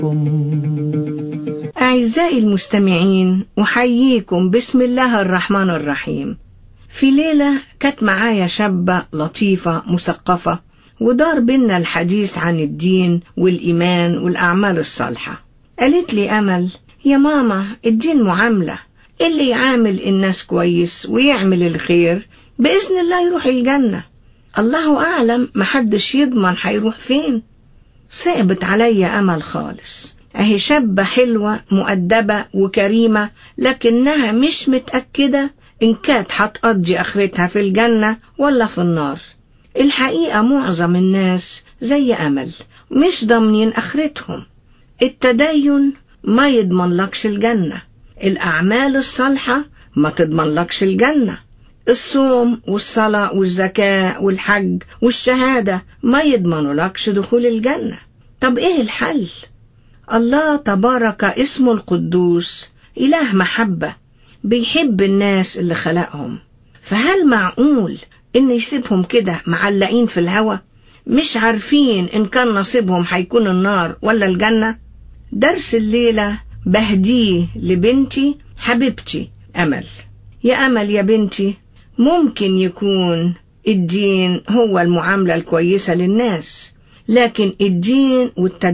أعزائي المستمعين أحييكم بسم الله الرحمن الرحيم في ليلة كانت معايا شابة لطيفة مثقفة ودار بينا الحديث عن الدين والإيمان والأعمال الصالحة قالت لي أمل يا ماما الدين معاملة اللي يعامل الناس كويس ويعمل الخير بإذن الله يروح الجنة الله أعلم محدش يضمن هيروح فين صعبت عليا أمل خالص أهي شابة حلوة مؤدبة وكريمة لكنها مش متأكدة إن كانت هتقضي آخرتها في الجنة ولا في النار الحقيقة معظم الناس زي أمل مش ضامنين آخرتهم التدين ما يضمنلكش الجنة الأعمال الصالحة ما تضمنلكش الجنة الصوم والصلاة والزكاة والحج والشهادة ما يضمنولكش دخول الجنة طب إيه الحل؟ الله تبارك اسمه القدوس إله محبة بيحب الناس اللي خلقهم فهل معقول إن يسيبهم كده معلقين في الهوا مش عارفين إن كان نصيبهم هيكون النار ولا الجنة درس الليلة بهديه لبنتي حبيبتي أمل يا أمل يا بنتي ممكن يكون الدين هو المعاملة الكويسة للناس لكن الدين والتدين